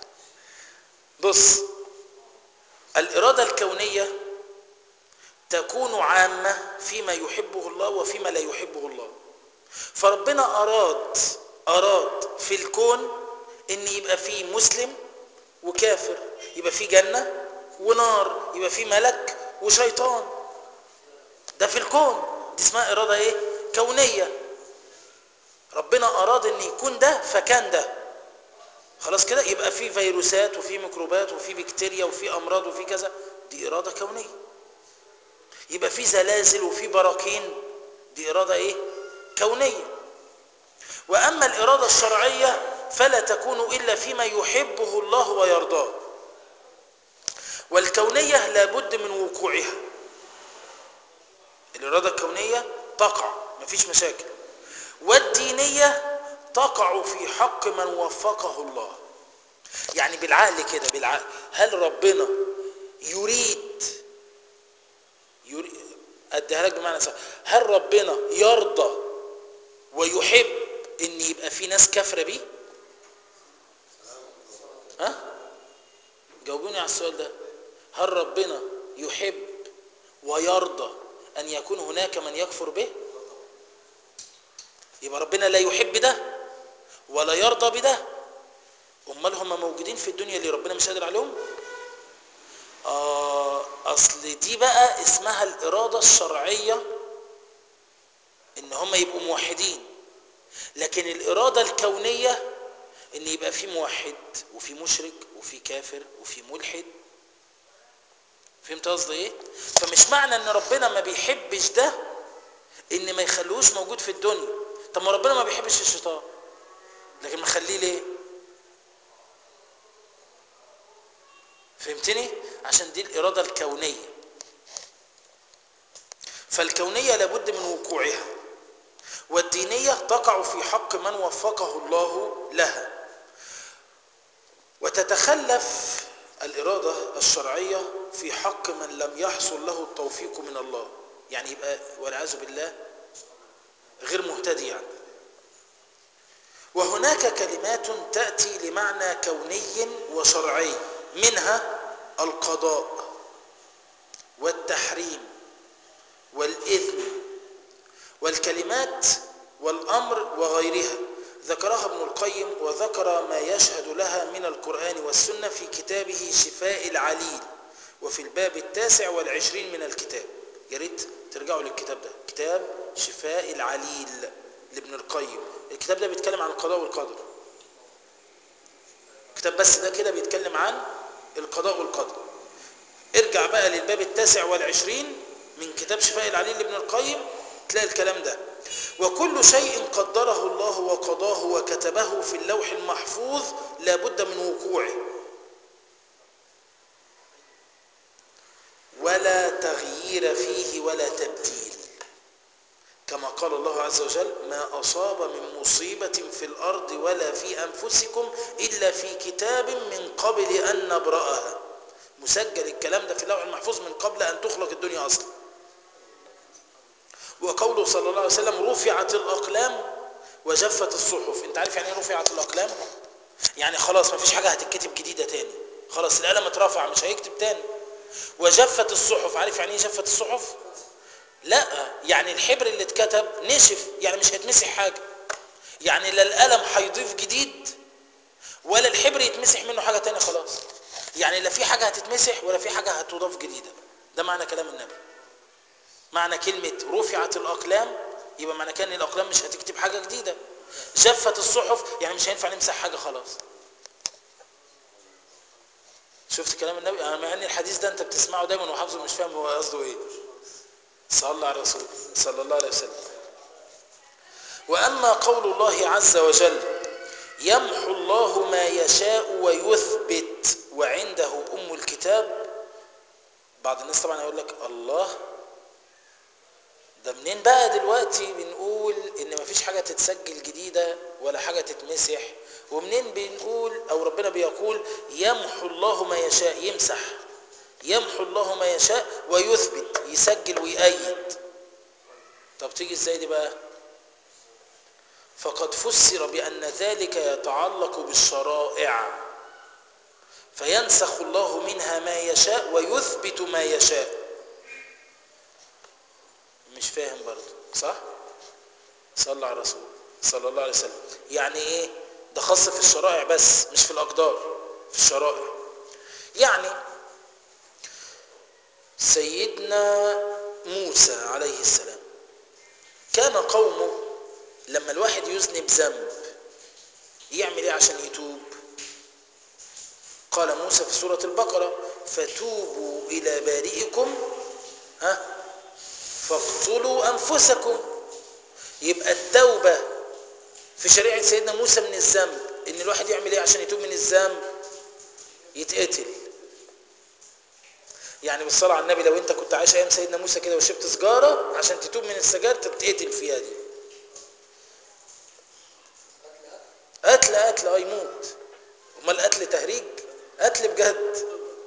بص الإرادة الكونية تكون عامة فيما يحبه الله وفيما لا يحبه الله فربنا أراد أراد في الكون إن يبقى فيه مسلم وكافر يبقى فيه جنة ونار يبقى فيه ملك وشيطان ده في الكون دي اسمها إرادة إيه؟ كونية ربنا أراد إن يكون ده فكان ده خلاص كده يبقى في فيروسات وفي ميكروبات وفي بكتيريا وفي امراض وفي كذا دي اراده كونيه يبقى في زلازل وفي براكين دي اراده ايه كونيه واما الاراده الشرعيه فلا تكون الا فيما يحبه الله ويرضاه والكونيه لابد من وقوعها الاراده الكونيه تقع مفيش مشاكل والدينيه تقع في حق من وفقه الله يعني بالعقل كده بالعقل هل ربنا يريد, يريد اديها لك بمعنى صح هل ربنا يرضى ويحب ان يبقى في ناس كافره بيه ها جاوبوني على السؤال ده هل ربنا يحب ويرضى ان يكون هناك من يكفر به يبقى ربنا لا يحب ده ولا يرضى بده امال هم موجودين في الدنيا اللي ربنا مش قادر عليهم آه اصل دي بقى اسمها الاراده الشرعيه ان هم يبقوا موحدين لكن الاراده الكونيه ان يبقى في موحد وفي مشرك وفي كافر وفي ملحد فهمت قصدي ايه فمش معنى ان ربنا ما بيحبش ده ان ما يخلوش موجود في الدنيا طب ما ربنا ما بيحبش الشيطان لكن مخليه ليه فهمتني عشان دي الإرادة الكونية فالكونية لابد من وقوعها والدينية تقع في حق من وفقه الله لها وتتخلف الإرادة الشرعية في حق من لم يحصل له التوفيق من الله يعني يبقى والعياذ بالله غير مهتدي يعني وهناك كلمات تأتي لمعنى كوني وشرعي منها القضاء والتحريم والإذن والكلمات والأمر وغيرها ذكرها ابن القيم وذكر ما يشهد لها من القرآن والسنة في كتابه شفاء العليل وفي الباب التاسع والعشرين من الكتاب يا ريت ترجعوا للكتاب ده كتاب شفاء العليل لابن القيم الكتاب ده بيتكلم عن القضاء والقدر الكتاب بس ده كده بيتكلم عن القضاء والقدر ارجع بقى للباب التاسع والعشرين من كتاب شفاء العليل لابن القيم تلاقي الكلام ده وكل شيء قدره الله وقضاه وكتبه في اللوح المحفوظ لابد من وقوعه ولا تغيير فيه ولا تبديل كما قال الله عز وجل ما أصاب من مصيبة في الأرض ولا في أنفسكم إلا في كتاب من قبل أن نبرأها مسجل الكلام ده في اللوح المحفوظ من قبل أن تخلق الدنيا أصلا وقوله صلى الله عليه وسلم رفعت الأقلام وجفت الصحف انت عارف يعني ايه رفعت الأقلام يعني خلاص ما فيش حاجة هتتكتب جديدة تاني خلاص القلم اترفع مش هيكتب تاني وجفت الصحف عارف يعني ايه جفت الصحف لا يعني الحبر اللي اتكتب نشف يعني مش هيتمسح حاجه يعني لا القلم هيضيف جديد ولا الحبر يتمسح منه حاجه تانية خلاص يعني لا في حاجه هتتمسح ولا في حاجه هتضاف جديده ده معنى كلام النبي معنى كلمه رفعت الاقلام يبقى معنى كان الاقلام مش هتكتب حاجه جديده جفت الصحف يعني مش هينفع نمسح حاجه خلاص شفت كلام النبي انا مع ان الحديث ده انت بتسمعه دايما وحافظه مش فاهم هو قصده ايه صلى على الرسول صلى الله عليه وسلم واما قول الله عز وجل يمحو الله ما يشاء ويثبت وعنده ام الكتاب بعض الناس طبعا يقول لك الله ده منين بقى دلوقتي بنقول ان مفيش حاجه تتسجل جديده ولا حاجه تتمسح ومنين بنقول او ربنا بيقول يمحو الله ما يشاء يمسح يمحو الله ما يشاء ويثبت يسجل ويأيد طب تيجي ازاي دي بقى فقد فسر بأن ذلك يتعلق بالشرائع فينسخ الله منها ما يشاء ويثبت ما يشاء مش فاهم برضه صح صلى على الرسول صلى الله عليه وسلم يعني ايه ده خاص في الشرائع بس مش في الأقدار في الشرائع يعني سيدنا موسى عليه السلام كان قومه لما الواحد يذنب ذنب يعمل ايه عشان يتوب قال موسى في سورة البقرة فتوبوا إلى بارئكم ها فاقتلوا أنفسكم يبقى التوبة في شريعة سيدنا موسى من الذنب إن الواحد يعمل إيه عشان يتوب من الذنب يتقتل يعني بالصلاة على النبي لو أنت كنت عايش أيام سيدنا موسى كده وشربت سجارة عشان تتوب من السجارة تتقتل فيها دي قتل قتل اه يموت امال قتل تهريج قتل بجد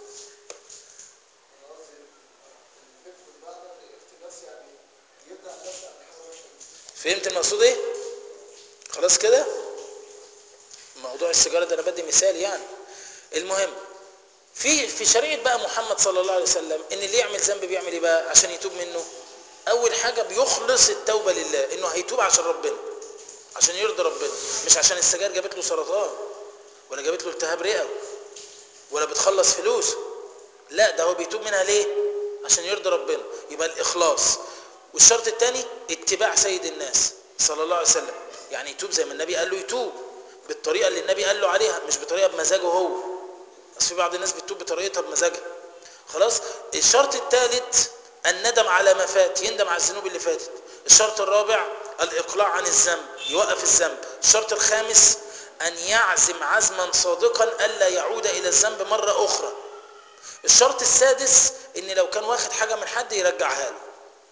فهمت المقصود ايه خلاص كده موضوع السيجاره ده انا بدي مثال يعني المهم في في شريعه بقى محمد صلى الله عليه وسلم ان اللي يعمل ذنب بيعمل ايه بقى عشان يتوب منه اول حاجه بيخلص التوبه لله انه هيتوب عشان ربنا عشان يرضي ربنا مش عشان السجاير جابت له سرطان ولا جابت له التهاب رئه ولا بتخلص فلوسه لا ده هو بيتوب منها ليه عشان يرضي ربنا يبقى الاخلاص والشرط الثاني اتباع سيد الناس صلى الله عليه وسلم يعني يتوب زي ما النبي قال له يتوب بالطريقه اللي النبي قال له عليها مش بطريقه بمزاجه هو بس في بعض الناس بتتوب بطريقتها بمزاجها خلاص الشرط الثالث الندم على ما فات يندم على الذنوب اللي فاتت الشرط الرابع الإقلاع عن الذنب يوقف الذنب الشرط الخامس أن يعزم عزما صادقا ألا يعود إلى الذنب مرة أخرى الشرط السادس إن لو كان واخد حاجة من حد يرجعها له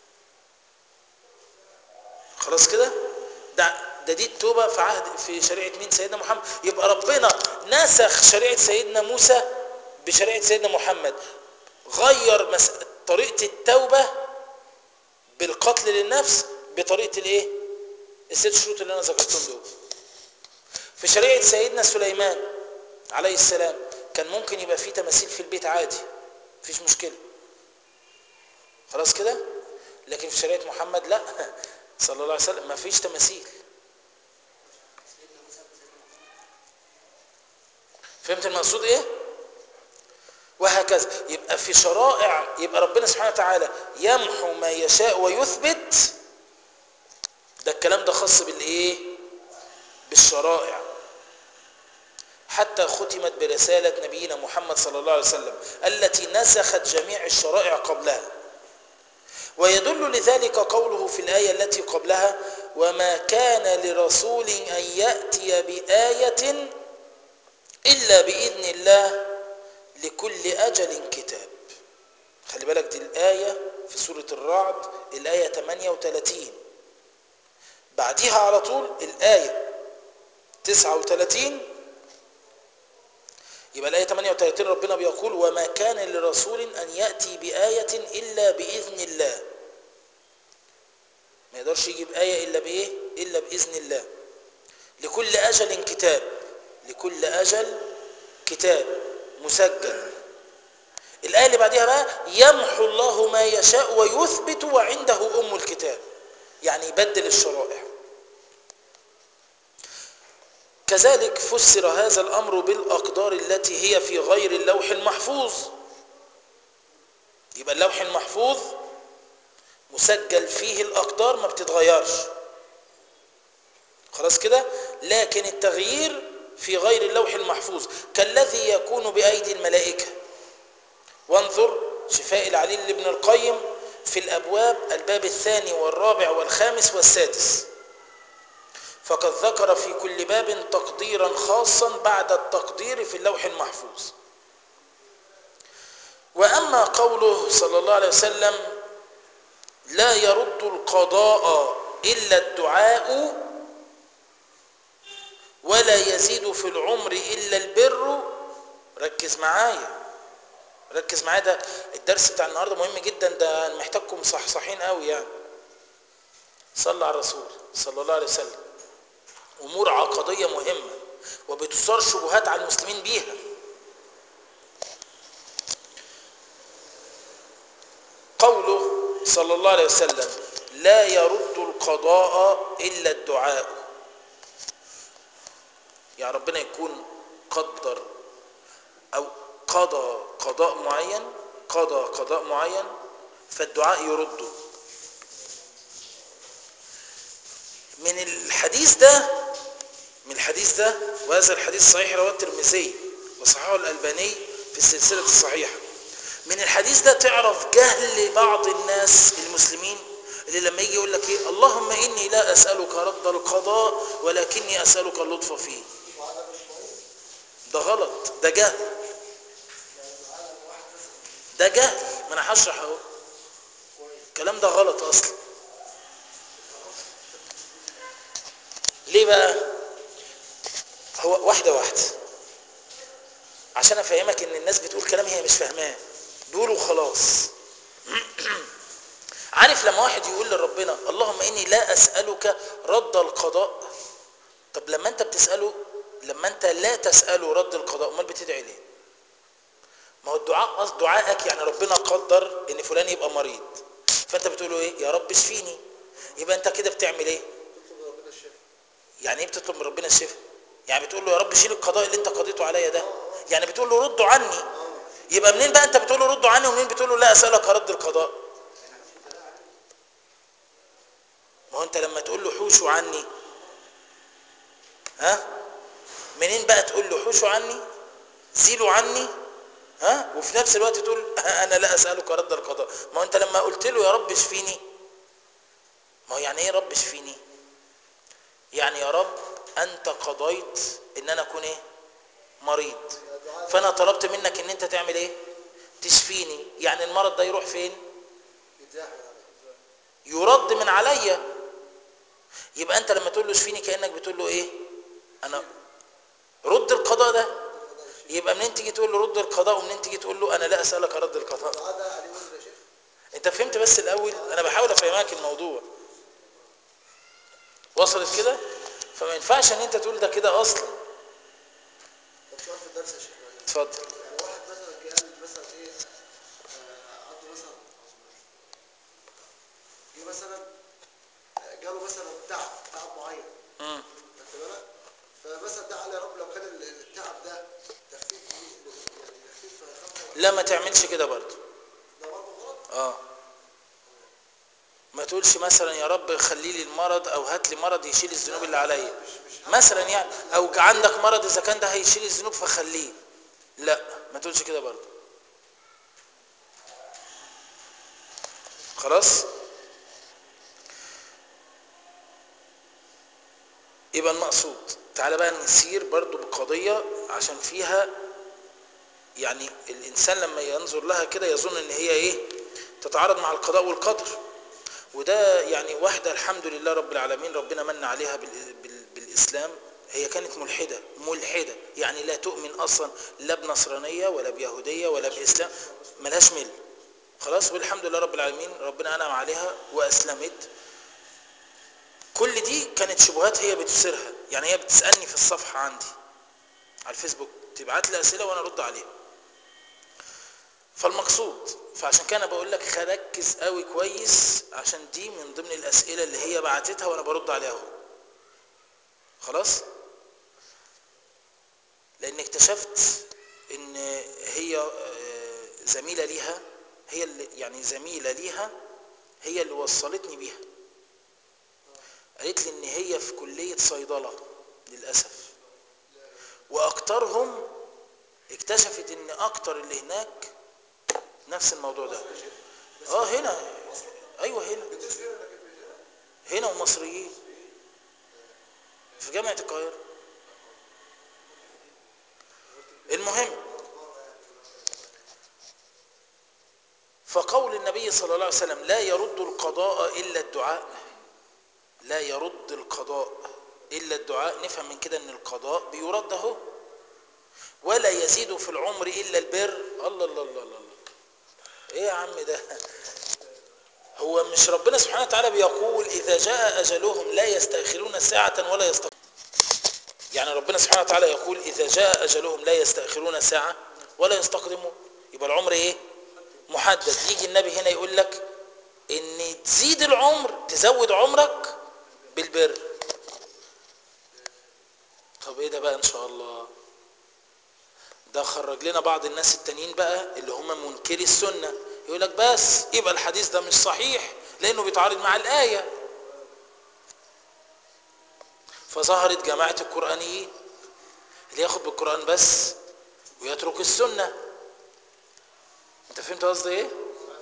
خلاص كده ده ده دي التوبة في عهد في شريعة مين سيدنا محمد يبقى ربنا نسخ شريعة سيدنا موسى بشريعة سيدنا محمد غير مس... طريقة التوبة بالقتل للنفس بطريقة الايه الست شروط اللي انا ذكرتهم دول في شريعة سيدنا سليمان عليه السلام كان ممكن يبقى فيه تماثيل في البيت عادي مفيش مشكلة خلاص كده لكن في شريعة محمد لا صلى الله عليه وسلم مفيش تماثيل فهمت المقصود ايه وهكذا يبقى في شرائع يبقى ربنا سبحانه وتعالى يمحو ما يشاء ويثبت ده الكلام ده خاص بالايه بالشرائع حتى ختمت برسالة نبينا محمد صلى الله عليه وسلم التي نسخت جميع الشرائع قبلها ويدل لذلك قوله في الآية التي قبلها وما كان لرسول أن يأتي بآية إلا بإذن الله لكل أجل كتاب خلي بالك دي الآية في سورة الرعد الآية 38 بعديها على طول الآية 39 يبقى الآية 38 ربنا بيقول وما كان لرسول أن يأتي بآية إلا بإذن الله ما يقدرش يجيب آية إلا بإيه إلا بإذن الله لكل أجل كتاب لكل أجل كتاب مسجل الآية الآية اللي بعدها بقى يمحو الله ما يشاء ويثبت وعنده أم الكتاب يعني يبدل الشرائع كذلك فسر هذا الأمر بالأقدار التي هي في غير اللوح المحفوظ يبقى اللوح المحفوظ مسجل فيه الأقدار ما بتتغيرش خلاص كده لكن التغيير في غير اللوح المحفوظ كالذي يكون بأيدي الملائكة وانظر شفاء العليل لابن القيم في الأبواب الباب الثاني والرابع والخامس والسادس فقد ذكر في كل باب تقديرا خاصا بعد التقدير في اللوح المحفوظ وأما قوله صلى الله عليه وسلم لا يرد القضاء إلا الدعاء ولا يزيد في العمر إلا البر ركز معايا ركز معايا ده الدرس بتاع النهارده مهم جدا ده محتاجكم صحصحين قوي يعني صلى على الرسول صلى الله عليه وسلم امور عقديه مهمه وبتثار شبهات على المسلمين بيها قوله صلى الله عليه وسلم لا يرد القضاء الا الدعاء يعني ربنا يكون قدر او قضى قضاء معين قضى قضاء معين فالدعاء يرده من الحديث ده من الحديث ده وهذا الحديث صحيح رواه الترمذي وصححه الألباني في السلسلة الصحيحة من الحديث ده تعرف جهل بعض الناس المسلمين اللي لما يجي يقول لك ايه اللهم اني لا اسالك رد القضاء ولكني اسالك اللطف فيه ده غلط ده جهل ده جهل ما انا هشرح اهو الكلام ده غلط اصلا ليه بقى هو واحده واحده عشان افهمك ان الناس بتقول كلام هي مش فاهماه بيقولوا خلاص عارف لما واحد يقول لربنا اللهم اني لا اسالك رد القضاء طب لما انت بتساله لما انت لا تساله رد القضاء امال بتدعي ليه ما هو الدعاء قصد دعائك يعني ربنا قدر ان فلان يبقى مريض فانت بتقول له ايه يا رب اشفيني يبقى انت كده بتعمل ايه تطلب ربنا الشفاء يعني ايه بتطلب من ربنا الشفاء يعني بتقول له يا رب شيل القضاء اللي انت قضيته عليا ده يعني بتقول له رده عني يبقى منين بقى انت بتقول له رده عني ومنين بتقول له لا اسالك رد القضاء ما هو انت لما تقول له حوشوا عني ها منين بقى تقول له حوشوا عني زيلوا عني ها وفي نفس الوقت تقول انا لا اسالك رد القضاء ما هو انت لما قلت له يا رب اشفيني ما هو يعني ايه رب اشفيني يعني يا رب انت قضيت ان انا اكون ايه مريض فانا طلبت منك ان انت تعمل ايه تشفيني يعني المرض ده يروح فين يتزاحم عليك يرد من عليا يبقى انت لما تقول له اشفيني كانك بتقول له ايه انا رد القضاء ده يبقى منين تيجي تقول له رد القضاء ومنين تيجي تقول له انا لا اسالك رد القضاء الدعاء ده عليه وزر يا شيخ انت فهمت بس الاول انا بحاول افهمك الموضوع وصلت كده فما ينفعش ان انت تقول ده كده اصلا طب سؤال في الدرس يا شيخ إبراهيم. اتفضل يعني واحد مثلا جه قال مثلا ايه آه، عنده مثلا جه مثلا آه، جاله مثلا تعب تعب معين مم. خدت بالك فمثلا ده قال يا رب لو كان ال- التعب ده تخفيف يعني تخفيف خفه لا ما تعملش كده برضه ده برضه غلط اه ما تقولش مثلا يا رب خلي لي المرض او هات لي مرض يشيل الذنوب اللي عليا مثلا يعني او عندك مرض اذا كان ده هيشيل الذنوب فخليه لا ما تقولش كده برضه خلاص يبقى المقصود تعالى بقى نسير برضو بقضية عشان فيها يعني الإنسان لما ينظر لها كده يظن إن هي إيه تتعارض مع القضاء والقدر وده يعني واحدة الحمد لله رب العالمين ربنا من عليها بال- بال- بالإسلام هي كانت ملحدة ملحدة يعني لا تؤمن أصلا لا بنصرانية ولا بيهودية ولا بإسلام ملهاش مل خلاص والحمد لله رب العالمين ربنا أنعم عليها وأسلمت كل دي كانت شبهات هي بتثيرها يعني هي بتسألني في الصفحة عندي على الفيسبوك تبعت لي أسئلة وأنا أرد عليها فالمقصود فعشان كده انا بقول لك ركز قوي كويس عشان دي من ضمن الاسئله اللي هي بعتتها وانا برد عليها اهو خلاص لان اكتشفت ان هي آه، زميله ليها هي اللي يعني زميله ليها هي اللي وصلتني بيها قالت لي ان هي في كليه صيدله للاسف واكترهم اكتشفت ان اكتر اللي هناك نفس الموضوع ده اه هنا ايوه هنا هنا ومصريين في جامعه القاهره المهم فقول النبي صلى الله عليه وسلم لا يرد القضاء الا الدعاء لا يرد القضاء الا الدعاء نفهم من كده ان القضاء بيرد اهو ولا يزيد في العمر الا البر الله الله الله الله ايه يا عم ده هو مش ربنا سبحانه وتعالى بيقول اذا جاء اجلهم لا يستاخرون ساعه ولا يستقدمون يعني ربنا سبحانه وتعالى يقول اذا جاء اجلهم لا يستاخرون ساعه ولا يستقدمون يبقى العمر ايه محدد يجي النبي هنا يقول لك ان تزيد العمر تزود عمرك بالبر طب ايه ده بقى ان شاء الله ده خرج لنا بعض الناس التانيين بقى اللي هم منكري السنة يقول لك بس يبقى الحديث ده مش صحيح لانه بيتعارض مع الآية فظهرت جماعة القرآنيين اللي ياخد بالقرآن بس ويترك السنة انت فهمت قصدي ايه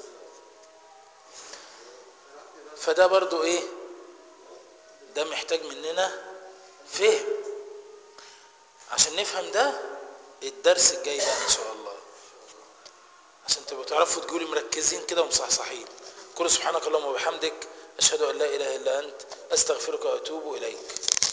فده برضو ايه ده محتاج مننا فهم عشان نفهم ده الدرس الجاي بقى ان شاء الله عشان تبقوا تعرفوا تقولوا مركزين كده ومصحصحين قل سبحانك اللهم وبحمدك اشهد ان لا اله الا انت استغفرك واتوب اليك